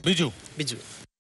ബിജു ബിജു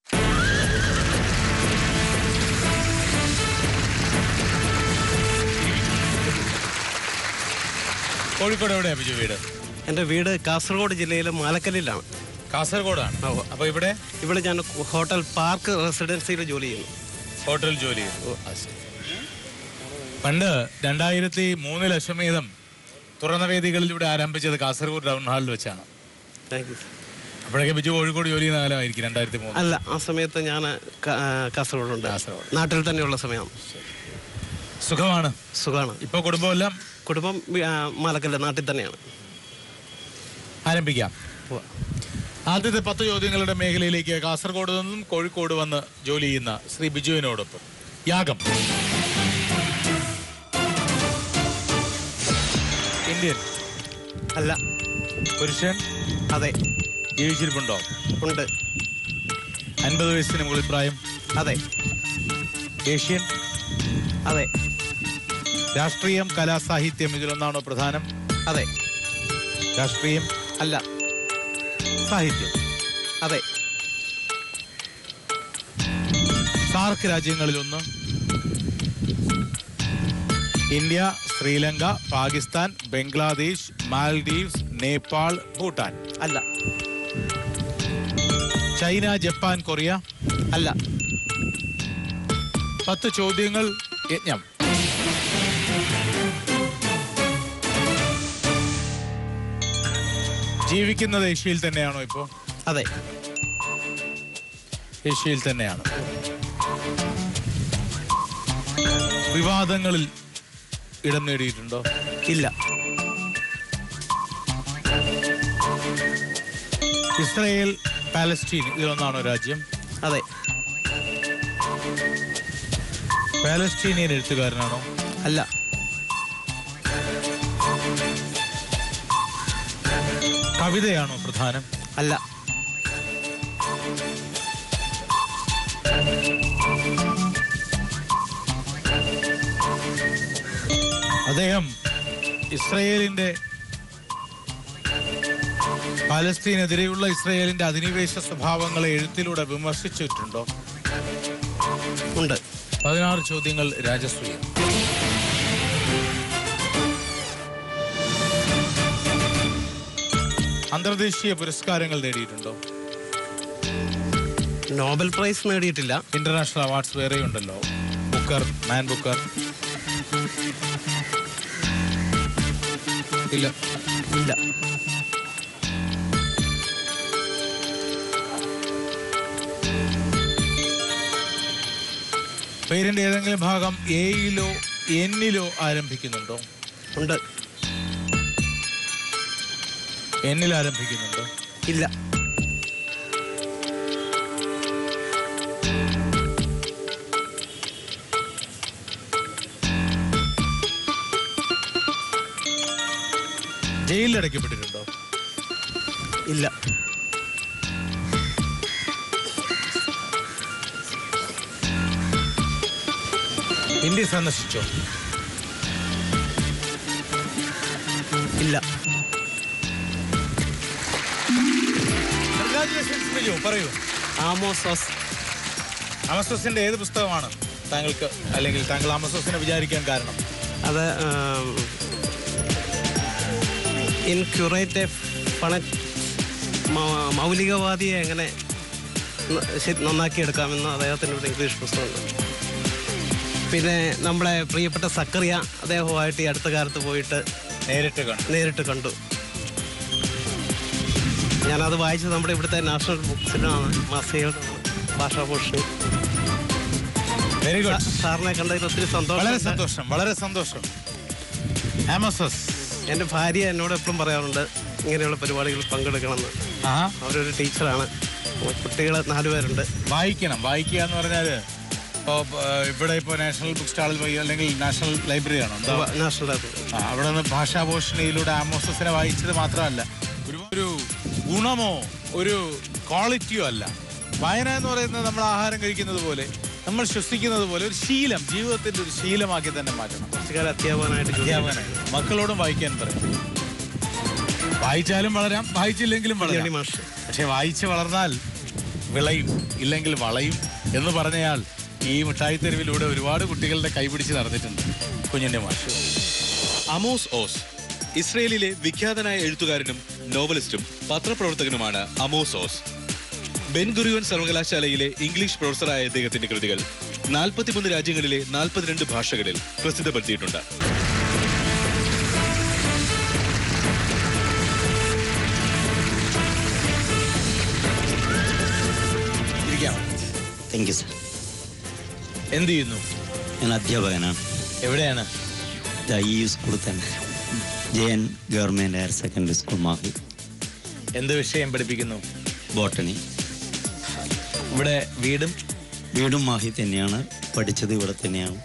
കോഴിക്കോട് എവിടെയാ ബിജു വീട് എൻ്റെ വീട് കാസർഗോഡ് ജില്ലയിലെ മാലക്കല്ലിലാണ് കാസർഗോഡാണ് ആ, ഉവ്വ. അപ്പൊ ഇവിടെ ഇവിടെ ഞാൻ ഹോട്ടൽ പാർക്ക് റെസിഡൻസിയിൽ ജോലി ചെയ്യുന്നു ഹോട്ടൽ ജോലി ചെയ്യുന്നു ആ, ശരി. പണ്ട് രണ്ടായിരത്തി മൂന്നിൽ അശ്വമേധം തുറന്ന വേദികളിലൂടെ ആരംഭിച്ചത് കാസർഗോഡ് ടൗൺ ഹാളിൽ വെച്ചാണ് താങ്ക് യു അപ്പോഴൊക്കെ ബിജു കോഴിക്കോട് ജോലി ചെയ്യുന്ന കാലമായിരിക്കും രണ്ടായിരത്തി മൂന്ന് അല്ല ആ സമയത്ത് ഞാൻ കാസർഗോഡുണ്ട് കാസർഗോഡ്. നാട്ടിൽ തന്നെയുള്ള സമയം സുഖമാണ് സുഖമാണ് ഇപ്പൊ കുടുംബമെല്ലാം കുടുംബം ആ, മാലക്കല്ല് നാട്ടിൽ തന്നെയാണ് ആരംഭിക്കാം ഉവ്വ. ആദ്യത്തെ പത്ത് ചോദ്യങ്ങളുടെ മേഖലയിലേക്ക് കാസർഗോഡ് നിന്നും കോഴിക്കോട് വന്ന് ജോലി ചെയ്യുന്ന ശ്രീ ബിജുവിനോടൊപ്പം യാഗം ഇന്ത്യൻ അല്ല പുരുഷൻ അതെ ജീവിച്ചിരിപ്പുണ്ടോ ഉണ്ട് അൻപത് വയസ്സിന് മുകളിൽ പ്രായം അതെ ഏഷ്യൻ അതെ രാഷ്ട്രീയം കലാ സാഹിത്യം ഇതിലൊന്നാണോ പ്രധാനം അതെ രാഷ്ട്രീയം അല്ല സാഹിത്യം അതെ സാർക്ക് രാജ്യങ്ങളിലൊന്ന് ഇന്ത്യ ശ്രീലങ്ക പാകിസ്ഥാൻ ബംഗ്ലാദേശ് മാൽഡീവ്സ് നേപ്പാൾ ഭൂട്ടാൻ അല്ല ചൈന ജപ്പാൻ കൊറിയ അല്ല പത്ത് ചോദ്യങ്ങൾ യജ്ഞം ജീവിക്കുന്നത് ഏഷ്യയിൽ തന്നെയാണോ ഇപ്പോ അതെ ഏഷ്യയിൽ തന്നെയാണ് വിവാദങ്ങളിൽ ഇടം നേടിയിട്ടുണ്ടോ ഇല്ല ഇസ്രയേൽ പാലസ്റ്റീൻ ഇതിലൊന്നാണോ രാജ്യം അതെ പാലസ്റ്റീനിയൻ എഴുത്തുകാരനാണോ അല്ല കവിതയാണോ പ്രധാനം അല്ല അദ്ദേഹം ഇസ്രയേലിന്റെ പാലസ്തീനെതിരെയുള്ള ഇസ്രയേലിന്റെ അധിനിവേശ സ്വഭാവങ്ങളെ എഴുത്തിലൂടെ വിമർശിച്ചിട്ടുണ്ടോ ഉണ്ട് പതിനാറ് ചോദ്യങ്ങൾ രാജസൂയം അന്തർദേശീയ പുരസ്കാരങ്ങൾ നേടിയിട്ടുണ്ടോ നോബൽ പ്രൈസ് നേടിയിട്ടില്ല ഇന്റർനാഷണൽ അവാർഡ്സ് വേറെയുണ്ടല്ലോ ബുക്കർ മാൻ ബുക്കർ ഇല്ല ഇല്ല പേരിന്റെ ഏതെങ്കിലും ഭാഗം എയിലോ എന്നിലോ ആരംഭിക്കുന്നുണ്ടോ ഉണ്ട് എന്നിൽ ആരംഭിക്കുന്നുണ്ടോ ഇല്ല ജയിലിൽ അടയ്ക്കപ്പെട്ടിട്ടുണ്ടോ ഇല്ല ഇന്ത്യ സന്ദർശിച്ചോ ഇല്ല Congratulations, ബിജു. പറയൂ ആമോസോസ് അമസോസിന്റെ ഏത് പുസ്തകമാണ് താങ്കൾക്ക് അല്ലെങ്കിൽ താങ്കൾ അമസോസിനെ വിചാരിക്കാൻ കാരണം അത് ഇൻക്യുറേറ്റ് പണ മൗലികവാദിയെ എങ്ങനെ ന- ശരി- നന്നാക്കിയെടുക്കാമെന്ന് അദ്ദേഹത്തിൻ്റെ ഒരു ഇംഗ്ലീഷ് പുസ്തകമുണ്ട് പിന്നെ നമ്മളെ പ്രിയപ്പെട്ട സക്കറിയ അദ്ദേഹവുമായിട്ട് ഈ അടുത്ത കാലത്ത് പോയിട്ട് നേരിട്ട് കണ്ടു നേരിട്ട് കണ്ടു ഞാനത് വായിച്ചത് നമ്മുടെ ഇവിടുത്തെ നാഷണൽ ബുക്സിലാണ് മാസികയിലാണ് ഭാഷാഭൂഷണി വെരി ഗുഡ് സാറിനെ കണ്ടതിൽ ഒത്തിരി വളരെ സന്തോഷം സന്തോഷം വളരെ സന്തോഷം ആമസോസ് എൻ്റെ ഭാര്യ എന്നോട് എപ്പോഴും പറയാറുണ്ട് ഇങ്ങനെയുള്ള പരിപാടികളിൽ പങ്കെടുക്കണമെന്ന് ആ അവരൊരു ടീച്ചറാണ് കുട്ടികൾ നാലുപേരുണ്ട് വായിക്കണം വായിക്കുക എന്ന് പറഞ്ഞാല് ഇപ്പോ ഏഹ്, ഇവിടെ ഇപ്പോൾ നാഷണൽ ബുക്ക് സ്റ്റാളിൽ പോയി അല്ലെങ്കിൽ നാഷണൽ ലൈബ്രറി ആണോ എന്താ നാഷണൽ ആ, അവിടെ നിന്ന് ഭാഷാഭൂഷണിയിലൂടെ ആമോസസിനെ വായിച്ചത് മാത്രമല്ല ഒരു ഒരു ഗുണമോ ഒരു ക്വാളിറ്റിയോ അല്ല വായന എന്ന് പറയുന്നത് നമ്മൾ ആഹാരം കഴിക്കുന്നത് പോലെ നമ്മൾ ശ്വസിക്കുന്നത് പോലെ ഒരു ശീലം ജീവിതത്തിന്റെ ഒരു ശീലമാക്കി തന്നെ മാറ്റണം കുറച്ചു കാലം അധ്യാപകനായിട്ട് ജോലി ചെയ്തു. അധ്യാപകനായി മക്കളോടും വായിക്കാൻ പറയാം വായിച്ചാലും വളരാം വായിച്ചില്ലെങ്കിലും വളരാം ഉണ്ണിമാഷ് പക്ഷെ വായിച്ച് വളർന്നാൽ വിളയും ഇല്ലെങ്കിൽ വളയും എന്ന് പറഞ്ഞയാൾ ഈ മിഠായി തെരുവിലൂടെ ഒരുപാട് കുട്ടികളുടെ കൈപിടിച്ച് നടന്നിട്ടുണ്ട് കുഞ്ഞിന്റെ മാഷ് അമോസ് ഓസ് ഇസ്രയേലിലെ വിഖ്യാതനായ എഴുത്തുകാരനും നോവലിസ്റ്റും പത്രപ്രവർത്തകനുമാണ് അമോസ് ഓസ് ബെൻഗുറിയോൻ സർവകലാശാലയിലെ ഇംഗ്ലീഷ് പ്രൊഫസറായ ഇദ്ദേഹത്തിന്റെ കൃതികൾ നാൽപ്പത്തിമൂന്ന് രാജ്യങ്ങളിലെ നാൽപ്പത്തിരണ്ട് ഭാഷകളിൽ പ്രസിദ്ധപ്പെടുത്തിയിട്ടുണ്ട് ഇരിക്കാം താങ്ക് യു സർ എന്ത് ചെയ്യുന്നു ഞാൻ അധ്യാപകനാണ് എവിടെയാണ് ദാ ഈ സ്കൂളിൽ തന്നെ J N government higher secondary school Mahe എന്ത് വിഷയം പഠിപ്പിക്കുന്നു ബോട്ടണി ഇവിടെ വീടും വീടും മാഹി തന്നെയാണ് പഠിച്ചത് ഇവിടെ തന്നെയാണ്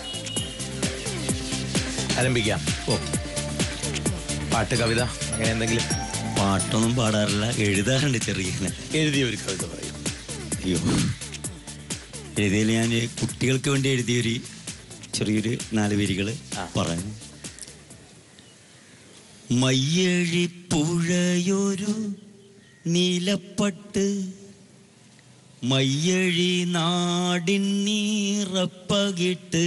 ആരംഭിക്കാം ഓ പാട്ട് കവിത അങ്ങനെ എന്തെങ്കിലും പാട്ടൊന്നും പാടാറില്ല എഴുതാറുണ്ട് ചെറിയ എഴുതിയ ഒരു കവിത പറയും അയ്യോ എഴുതിയതിൽ ഞാൻ കുട്ടികൾക്ക് വേണ്ടി എഴുതിയൊരു ചെറിയൊരു നാല് വരികൾ ആ. പറയാം മയ്യഴി പുഴയൊരു നീലപ്പട്ട് മയ്യഴി നാടിൻ നീറപ്പകിട്ട്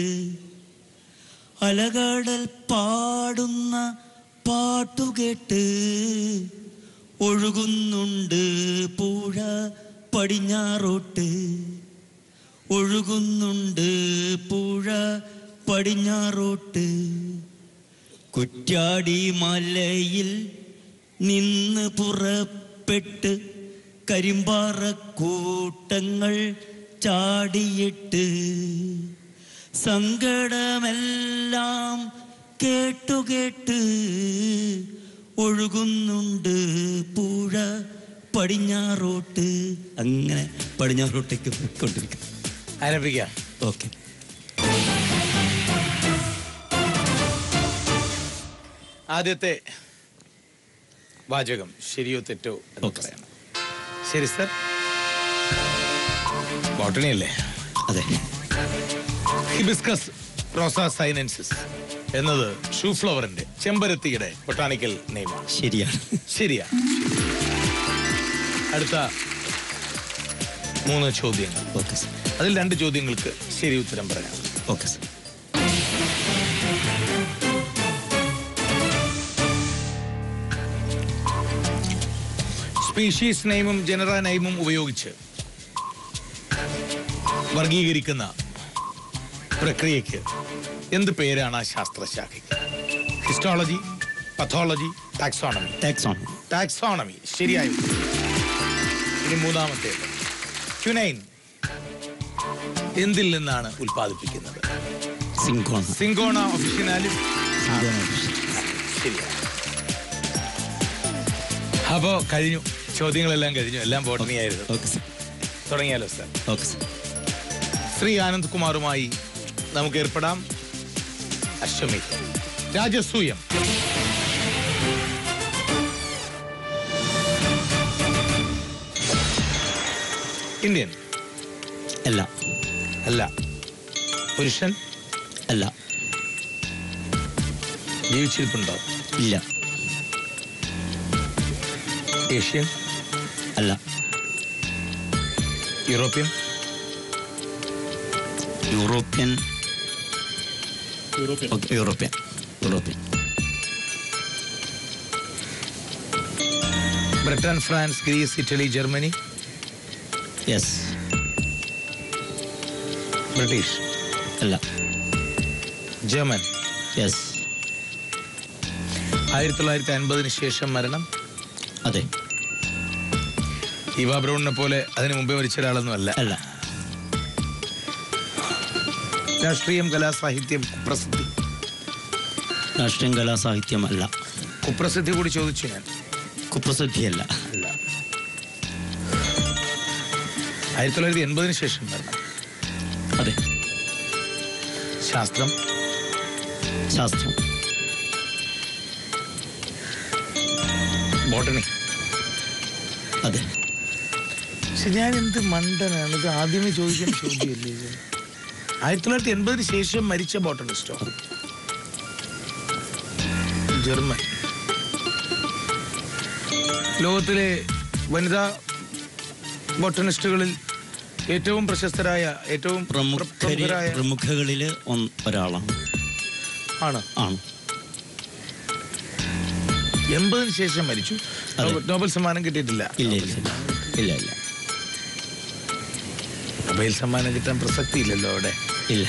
അലകടൽ പാടുന്ന പാട്ടുകേട്ട് ഒഴുകുന്നുണ്ട് പുഴ പടിഞ്ഞാറോട്ട് ഒഴുകുന്നുണ്ട് പുഴ പടിഞ്ഞാറോട്ട് കുറ്റാടി മലയിൽ നിന്ന് പുറപ്പെട്ട് കരിമ്പാറക്കൂട്ടങ്ങൾ ചാടിയിട്ട് സങ്കടമെല്ലാം കേട്ടുകേട്ട് ഒഴുകുന്നുണ്ട് പുഴ പടിഞ്ഞാറോട്ട് അങ്ങനെ പടിഞ്ഞാറോട്ടേക്ക് പോയിക്കൊണ്ടിരിക്കും ആരംഭിക്കാം ഓക്കെ ആദ്യത്തെ വാചകം ശരിയോ തെറ്റോ എന്ന് ഓക്കെ. പറയണം ശരി സർ ബോട്ടണി അല്ലേ അതെ ഹിബിസ്കസ് റോസ സൈനൻസിസ് എന്നത് ഷൂ ഫ്ലവറിന്റെ ചെമ്പരത്തിയുടെ ബൊട്ടാണിക്കൽ നെയ്മാണ് ശരിയാണ് ശരിയാ അടുത്ത മൂന്ന് ചോദ്യങ്ങൾ ഓക്കെ സർ അതിൽ രണ്ട് ചോദ്യങ്ങൾക്ക് ശരി ഉത്തരം പറയാം ഓക്കെ സർ സ്പീഷീസ് നെയിമും ജനറ നെയിമും ഉപയോഗിച്ച് വർഗീകരിക്കുന്ന പ്രക്രിയയ്ക്ക് എന്ത് പേരാണ് ആ ശാസ്ത്രശാഖയ്ക്ക് histology pathology taxonomy tax on taxonomy ശരിയായി ഇനി മൂന്നാമത്തേത് ക്യുനൈൻ എന്തിൽ നിന്നാണ് ഉൽപ്പാദിപ്പിക്കുന്നത് സിങ്കോൺ സിങ്കോണ ഒഫിഷ്യനാലിസ് ശരിയാണ് അപ്പോ കഴിഞ്ഞു ചോദ്യങ്ങളെല്ലാം കഴിഞ്ഞു എല്ലാം ബോട്ടണിയായിരുന്നു ഓക്കെ സർ തുടങ്ങിയാലോ sir okay sir Shri Anand കുമാറുമായി നമുക്ക് ഏർപ്പെടാം അശ്വമി രാജസൂയം ഇന്ത്യൻ അല്ല അല്ല പുരുഷൻ അല്ല ജീവിച്ചിരിപ്പുണ്ടോ ഇല്ല ഏഷ്യൻ അല്ല European European okay European European Britain France Greece Italy Germany yes British അല്ല ജർമ്മൻ യെസ് ആയിരത്തി തൊള്ളായിരത്തി അൻപതിന് ശേഷം മരണം അതെ ഈവ ബ്രൗണിനെ പോലെ അതിനു മുമ്പേ മരിച്ച ഒരാളൊന്നും അല്ല അല്ല രാഷ്ട്രീയം കലാ സാഹിത്യം കുപ്രസിദ്ധി രാഷ്ട്രീയം കലാ സാഹിത്യം അല്ല കുപ്രസിദ്ധി കൂടി ചോദിച്ചു ഞാൻ കുപ്രസിദ്ധിയല്ല അല്ല ആയിരത്തി തൊള്ളായിരത്തി എൺപതിന് ശേഷം മരണം അതെ ശാസ്ത്രം ശാസ്ത്രം ബോട്ടണി അതെ പക്ഷെ ഞാൻ എന്ത് മണ്ടനാണ് ഇത് ആദ്യമേ ചോദിക്കുന്ന ചോദ്യമല്ലേ ഇത് ആയിരത്തി തൊള്ളായിരത്തി എൺപതിന് ശേഷം മരിച്ച ബോട്ടണിസ്റ്റോ ജർമ്മൻ ലോകത്തിലെ വനിതാ ബോട്ടണിസ്റ്റുകളിൽ ഏറ്റവും പ്രശസ്തരായ ഏറ്റവും പ്രമുഖര് പ്രമുഖരായ പ്രമുഖകളിൽ ഒരാളാണ് ആണ് ആണ് എൺപതിന് ശേഷം മരിച്ചു അതെ. നോബൽ- നോബൽ സമ്മാനം കിട്ടിയിട്ടില്ല ഇല്ല ഇല്ല ഇല്ല ഇല്ല ഇല്ല നൊബേൽ സമ്മാനം കിട്ടാൻ പ്രസക്തി ഇല്ലല്ലോ അവിടെ ഇല്ല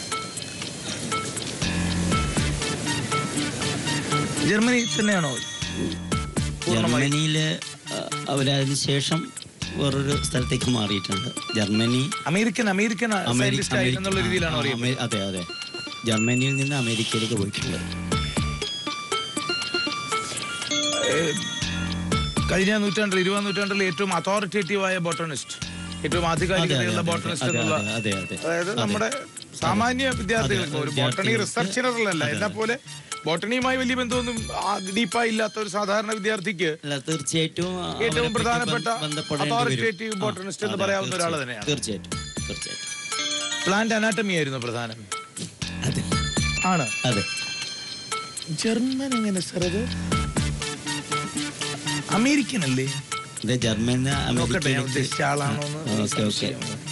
ജർമ്മനി തന്നെയാണോ പൂർണ്ണമായി ജർമ്മനിയിൽ അവരതിന് ശേഷം വേറൊരു സ്ഥലത്തേക്ക് മാറിയിട്ടുണ്ട് Germany American American America scientist ആയി എന്നുള്ള രീതിയിലാണോ ആ, അറിയുന്നത് അമേ- അതെ അതെ ജർമ്മനിയിൽ നിന്ന് അമേരിക്കയിലേക്ക് പോയിട്ടുണ്ട് കഴിഞ്ഞ നൂറ്റാണ്ടിൽ ഇരുപതാം നൂറ്റാണ്ടിൽ ഏറ്റവും അതോറിറ്റേറ്റീവായ ബോട്ടണിസ്റ്റ് ഏറ്റവും അതെ, ആധികാരികതയുള്ള അതെ, ബോട്ടണിസ്റ്റ് അതെ, എന്നുള്ള അതെ, അതെ, അതെ. അതായത് അതെ. നമ്മുടെ സാമാന്യ വിദ്യാർത്ഥികൾക്ക് അതെ, ഒരു ബോട്ടണി വിദ്യാർത്ഥികൾക്ക് റിസർച്ചിനറല്ല എന്നെ പോലെ ബോട്ടണിയുമായി വലിയ ബന്ധമൊന്നും ഡീപ്പായി ഇല്ലാത്ത ഒരു സാധാരണ വിദ്യാർത്ഥിക്ക് അല്ല തീർച്ചയായിട്ടും അവരെ ഏറ്റവും പറ്റി പ്രധാനപ്പെട്ട ബന്ധ- ബന്ധപ്പെടേണ്ടി വരും. authoritative ആ, botanist എന്ന് അതെ, പറയാവുന്ന ഒരാൾ തീർച്ചയായും, തന്നെയാണ്. തീർച്ചയായിട്ടും തീർച്ചയായിട്ടും പ്ലാന്റ് അനാട്ടമി ആയിരുന്നു പ്രധാനം അതെ ആണ് അതെ ജർമ്മൻ എങ്ങനെ സർ അത് അമേരിക്കൻ അല്ലേ ഇത് ജർമ്മനി നോക്കട്ടെ ഞാൻ ഉദ്ദേശിച്ച ആളാണോ എന്ന് ഓക്കെ ഓക്കെ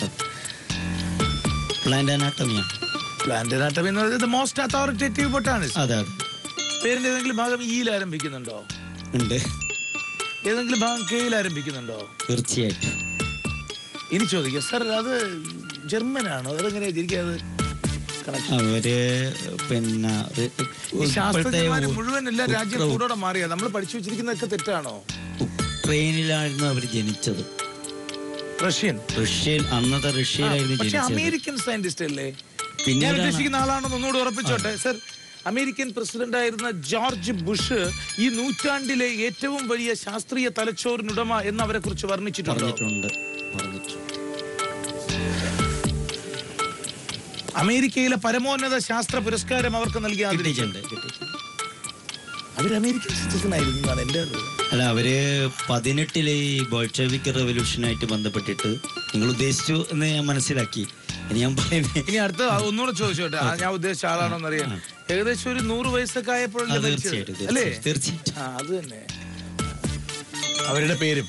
പ്ലാന്റ് അനാട്ടമിയാണ് പ്ലാന്റ് അനാട്ടമി എന്ന് പറയുന്നത് മോസ്റ്റ് അതോറിറ്റേറ്റീവ് ബൊട്ടാണിസ്റ്റ് അതെ അതെ പേരിന്റെ ഏതെങ്കിലും ഭാഗം ഇയിൽ ആരംഭിക്കുന്നുണ്ടോ ഉണ്ട് ഏതെങ്കിലും ഭാഗം കെയിൽ ആരംഭിക്കുന്നുണ്ടോ തീർച്ചയായിട്ടും ഇനി ചോദിക്കാം സർ അത് ജർമ്മനാണോ അതെങ്ങനെയാ ശരിക്കും അത് കണക്ഷൻ അവര് പിന്നെ റി- ഈ ഇപ്പോഴത്തെ ശാസ്ത്രജ്ഞന്മാര് ഉ- മുഴുവൻ എല്ലാ രാജ്യം ഉക്ര- കൂടോടെ മാറിയാ നമ്മൾ പഠിച്ചു വെച്ചിരിക്കുന്നതൊക്കെ തെറ്റാണോ ഉക്രൈനിലായിരുന്നു അവർ ജനിച്ചത് റഷ്യൻ റഷ്യയിൽ അന്നത്തെ റഷ്യയിലായിരുന്നു പക്ഷെ ജനിച്ചത് അമേരിക്കൻ സയന്റിസ്റ്റ് അല്ലേ ഞാൻ പിന്നീടാണ് ഉദ്ദേശിക്കുന്ന ആളാണെന്ന് ഒന്നുകൂടെ ഉറപ്പിച്ചോട്ടെ സർ അമേരിക്കൻ പ്രസിഡന്റ് ആയിരുന്ന ജോർജ് ബുഷ് ഈ നൂറ്റാണ്ടിലെ ഏറ്റവും വലിയ ശാസ്ത്രീയ തലച്ചോറിനുടമ എന്ന് അവരെ കുറിച്ച് വർണ്ണിച്ചിട്ടുണ്ടോ പറഞ്ഞിട്ടുണ്ട് പറഞ്ഞിട്ടുണ്ട് അമേരിക്കയിലെ പരമോന്നത ശാസ്ത്ര പുരസ്കാരം അവർക്ക് നൽകി ആദരിച്ചു കിട്ടിയിട്ടുണ്ട് കിട്ടിയിട്ടുണ്ട് അവർ അമേരിക്കൻ സിറ്റിസൺ ആയിരുന്നു എന്നാണ് എന്റെ അറിവ് അല്ല അവര് പതിനെട്ടിലെ ഈ ബോൾഷെവിക് റെവല്യൂഷനായിട്ട് ബന്ധപ്പെട്ടിട്ട് നിങ്ങൾ ഉദ്ദേശിച്ചു എന്ന് ഞാൻ മനസ്സിലാക്കി ഇനി ഞാൻ പറയുന്നത് ഇനി അടുത്ത ഒന്നുകൂടെ ചോദിച്ചോട്ടെ ആ, ഞാൻ ഉദ്ദേശിച്ച ആളാണോന്ന് അറിയാം ഏകദേശം ഒരു നൂറ് വയസ്സൊക്കെ ആ, ആയപ്പോഴല്ലേ മരിച്ചത്? തീർച്ചയായിട്ടും അല്ലേ തീർച്ചയായിട്ടും തീർച്ചയായിട്ടും ആ അത് തന്നെ അവരുടെ പേരും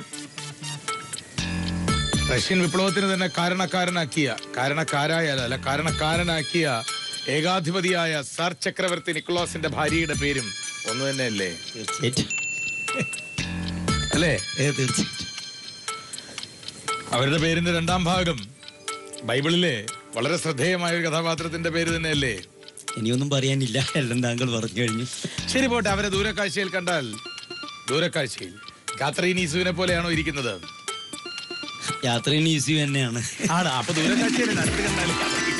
റഷ്യൻ വിപ്ലവത്തിന് തന്നെ കാരണക്കാരനാക്കിയ കാരണക്കാരായ അല്ല കാരണക്കാരനാക്കിയ ഏകാധിപതിയായ സാർ ചക്രവർത്തി നിക്കോളാസിന്റെ ഭാര്യയുടെ പേരും ഒന്ന് തന്നെയല്ലേ തീർച്ചയായിട്ടും അല്ലേ ഏ, തീർച്ചയായിട്ടും അവരുടെ പേരിന്റെ രണ്ടാം ഭാഗം ബൈബിളിലെ വളരെ ശ്രദ്ധേയമായ ഒരു കഥാപാത്രത്തിന്റെ പേര് തന്നെയല്ലേ ഇനിയൊന്നും പറയാനില്ല എല്ലാം താങ്കൾ പറഞ്ഞു കഴിഞ്ഞു ശരി പോട്ടെ അവരെ ദൂരക്കാഴ്ചയിൽ കണ്ടാൽ ദൂരക്കാഴ്ചയിൽ കാത്രീൻ ഈസുവിനെ പോലെയാണോ ഇരിക്കുന്നത് യാത്രയും ഈസി തന്നെയാണ് ആണ് അപ്പൊ ദൂരക്കാഴ്ചയിൽ അടുത്ത് കണ്ടാലും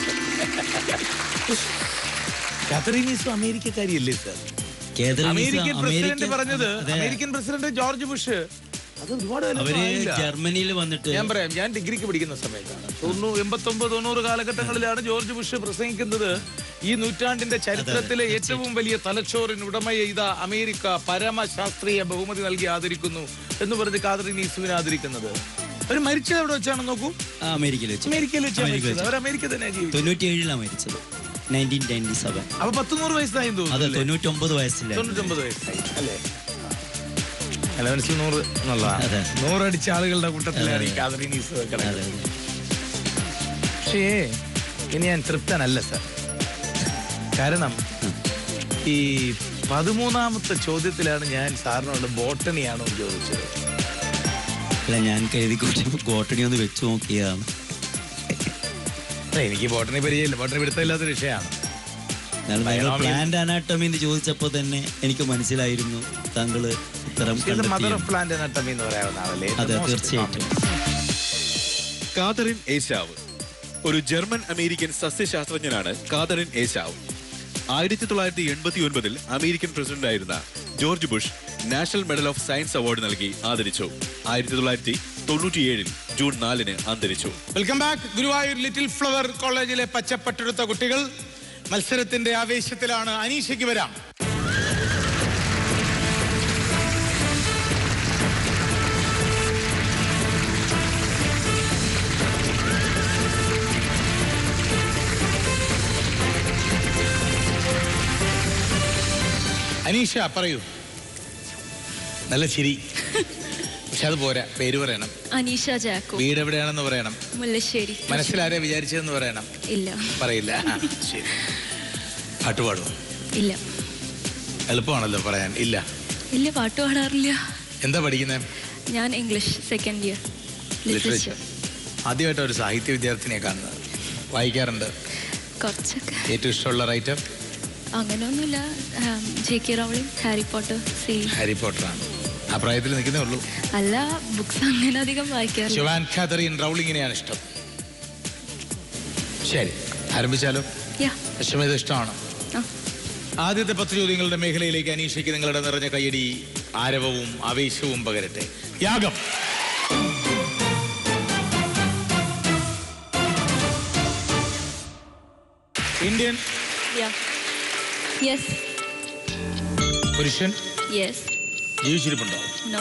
കാത്രീൻ ഈസു അമേരിക്കക്കാരിയല്ലേ സർ കേന്ദ്ര അമേരിക്കൻ പ്രസിഡന്റ് പറഞ്ഞത് അതെ. അമേരിക്കൻ പ്രസിഡന്റ് ജോർജ് ബുഷ് അത് ഒരുപാട് കാലം അവര് ആയില്ല. ജർമ്മനിയിൽ വന്നിട്ട് ഞാൻ പറയാം ഞാൻ ഡിഗ്രിക്ക് പഠിക്കുന്ന സമയത്താണ് തൊണ്ണൂറ് എൺപത്തൊമ്പത് തൊണ്ണൂറ് കാലഘട്ടങ്ങളിലാണ് ജോർജ് ബുഷ് പ്രസംഗിക്കുന്നത് ഈ നൂറ്റാണ്ടിന്റെ ചരിത്രത്തിലെ ഏറ്റവും വലിയ തലച്ചോറിന് ഉടമ ചെയ്ത അമേരിക്ക പരമശാസ്ത്രീയ ബഹുമതി നൽകി ആദരിക്കുന്നു എന്ന് പറഞ്ഞ് കാതറിൻ ഈസുവിനെ ആദരിക്കുന്നത് അവർ മരിച്ചത് എവിടെ വെച്ചാണ് നോക്കൂ ആ, അമേരിക്കയിൽ വെച്ച് അമേരിക്കയിൽ വെച്ചാണ് അമേരിക്ക മരിച്ചത് അവർ അമേരിക്ക തന്നെ ജീവിച്ചു തൊണ്ണൂറ്റിയേഴിലാണ് മരിച്ചത് നയൻറ്റീൻ നയൻറ്റി സെവൻ അപ്പൊ പത്തുനൂറ് വയസ്സായി അത് തോന്നുന്നു അല്ലേ? തൊണ്ണൂറ്റൊമ്പത് വയസ്സിലായിരുന്നു തൊണ്ണൂറ്റൊമ്പത് വയസ്സായി അല്ലേ അലവൻസിൽ നൂറ് എന്നുള്ളതാണ് അതെ. നൂറടിച്ച ആളുകളുടെ കൂട്ടത്തിലാണ് ഈ അതെ. കാതറിൻ ഈസു കിടക്കുന്നത് അതെ അതെ പക്ഷേ ഇനി ഞാൻ തൃപ്തനല്ല സർ കാരണം ഈ പതിമൂന്നാമത്തെ ചോദ്യത്തിലാണ് ഞാൻ സാറിനോട് ബോട്ടണിയാണോ എന്ന് ചോദിച്ചത് അല്ല ഞാൻ കരുതി കൂട്ടി ഗോട്ടണി ഒന്ന് വെച്ച് നോക്കിയതാണ് അല്ല, എനിക്ക് ബോട്ടണി പരിചയമില്ല ബോട്ടണി പിടുത്തമില്ലാത്ത വിഷയമാണ് എന്നാലും നിങ്ങൾ Binomial- പ്ലാന്റ് അനാട്ടമി എന്ന് ചോദിച്ചപ്പോൾ തന്നെ എനിക്ക് മനസ്സിലായിരുന്നു താങ്കൾ ഉത്തരം മദർ കണ്ടെത്തിയെന്ന്. ഓഫ് പ്ലാന്റ് അനാട്ടമി എന്ന് പറയാവുന്ന ആളല്ലേ അതെ Most തീർച്ചയായിട്ടും കാതറിൻ ഏശാവ് ഒരു ജർമ്മൻ അമേരിക്കൻ സസ്യശാസ്ത്രജ്ഞനാണ് കാതറിൻ ഏശാവ് ആയിരത്തി തൊള്ളായിരത്തി എൺപത്തി ഒൻപതിൽ അമേരിക്കൻ പ്രസിഡന്റായിരുന്ന George Bush national medal of science award നൽകി ആദരിച്ചു ആയിരത്തി തൊള്ളായിരത്തി തൊണ്ണൂറ്റിയേഴിൽ ജൂൺ നാലിന് അന്തരിച്ചു welcome back Guruvayur little flower കോളേജിലെ പച്ചപ്പട്ടെടുത്ത കുട്ടികൾ മത്സരത്തിന്റെ ആവേശത്തിലാണ് അനീഷയ്ക്ക് വരാം അനീഷ പറയൂ നല്ല ചിരി പക്ഷെ അത് പോരാ പേര് പറയണം അനീഷ ജാക്കോ വീട് എവിടെയാണെന്ന് പറയണം മുല്ലശ്ശേരി മനസ്സിലാരെ വിചാരിച്ചതെന്ന് പറയണം ഇല്ല പറയില്ല ആ, ശരി പാട്ട് പാടുമോ ഇല്ല എളുപ്പമാണല്ലോ പറയാൻ ഇല്ല ഇല്ല പാട്ട് പാടാറില്ല എന്താ പഠിക്കുന്നത് ഞാൻ ഇംഗ്ലീഷ് സെക്കൻഡ് ഇയർ ലിറ്ററേച്ചർ ആദ്യമായിട്ട് ഒരു സാഹിത്യ വിദ്യാർത്ഥിനിയെ കാണുന്നത് വായിക്കാറുണ്ട് കുറച്ചൊക്കെ ഏറ്റവും ഇഷ്ടമുള്ള റൈറ്റർ അങ്ങനെയൊന്നുമില്ല J K Rowling Harry Potter see Harry പോട്ടറാണ് ആ പ്രായത്തിൽ നിൽക്കുന്നേ ഉള്ളൂ അല്ല ബുക്സ് അങ്ങനെ അധികം വായിക്കാറില്ല ശിവാൻ ഖാദറിൻ റൗളിങ്ങിനെയാണ് ഇഷ്ടം ശരി ആരംഭിച്ചാലോ യാ അശ്വമേധ ഇഷ്ടമാണ് ആ ആദ്യത്തെ പത്ത് ചോദ്യങ്ങളുടെ മേഖലയിലേക്ക് അനീഷയ്ക്ക് നിങ്ങളുടെ നിറഞ്ഞ കയ്യടി ആരവവും ആവേശവും പകരട്ടെ യാഗം ഇന്ത്യൻ യാ യെസ് പുരുഷൻ യെസ് ജീവിച്ചിരിപ്പുണ്ടോ നോ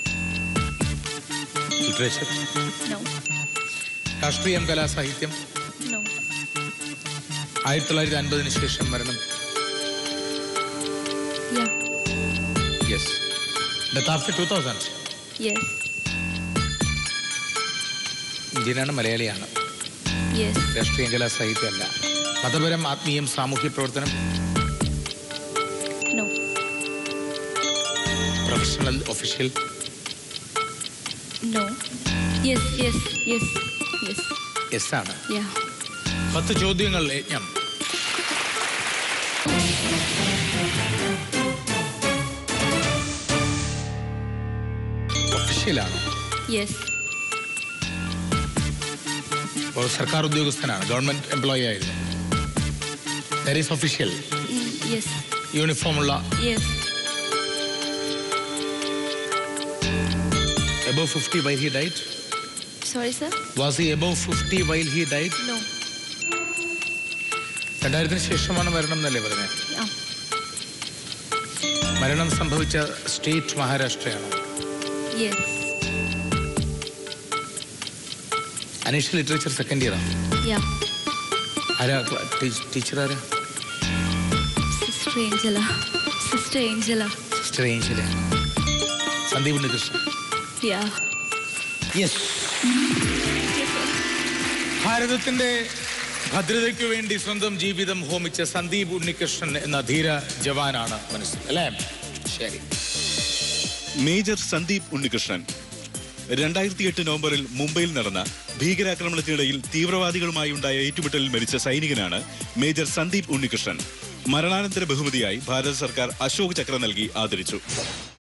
ലിറ്ററേച്ചർ നോ രാഷ്ട്രീയം കലാസാഹിത്യം നോ ആയിരത്തി തൊള്ളായിരത്തി അൻപതിന് ശേഷം മരണം yeah yes death after two thousand yes ഇന്ത്യനാണ് മലയാളിയാണ് യെസ് രാഷ്ട്രീയം കലാസാഹിത്യമല്ല മതപരം ആത്മീയം സാമൂഹ്യ പ്രവർത്തനം no professional official no yes yes yes yes yes ആണ് യാ പത്ത് ചോദ്യങ്ങൾ യജ്ഞം ഒഫീഷ്യലാണ് യെസ് അപ്പോൾ സർക്കാർ ഉദ്യോഗസ്ഥനാണ് ഗവൺമെന്റ് എംപ്ലോയി ആയിരുന്നു there is official yes uniform ഉള്ള yes above fifty while he died sorry sir was he above fifty while he died no രണ്ടായിരത്തിന് ശേഷമാണ് മരണം എന്നല്ലേ പറഞ്ഞത് ആ മരണം സംഭവിച്ച സ്റ്റേറ്റ് മഹാരാഷ്ട്രയാണ് യെസ് അനീഷ് ലിറ്ററേച്ചർ സെക്കൻഡ് ഇയറാണ് യാ ആരാ ടീച്ചർ ആരാ sister Angela sister Angela sister Angela Sandeep Unnikrishnan yeah yes ഭാരതത്തിന്റെ ഭദ്രതയ്ക്ക് വേണ്ടി സ്വന്തം ജീവിതം ഹോമിച്ച സന്ദീപ് ഉണ്ണികൃഷ്ണൻ എന്ന ധീര ജവാനാണ് മനസ്സിൽ അല്ലേ ശരി മേജർ സന്ദീപ് ഉണ്ണികൃഷ്ണൻ രണ്ടായിരത്തി എട്ട് നവംബറിൽ മുംബൈയിൽ നടന്ന ഭീകരാക്രമണത്തിനിടയിൽ തീവ്രവാദികളുമായി ഉണ്ടായ ഏറ്റുമുട്ടലിൽ മരിച്ച സൈനികനാണ് മേജർ സന്ദീപ് ഉണ്ണികൃഷ്ണൻ മരണാനന്തര ബഹുമതിയായി ഭാരത സർക്കാർ അശോക് ചക്ര നൽകി ആദരിച്ചു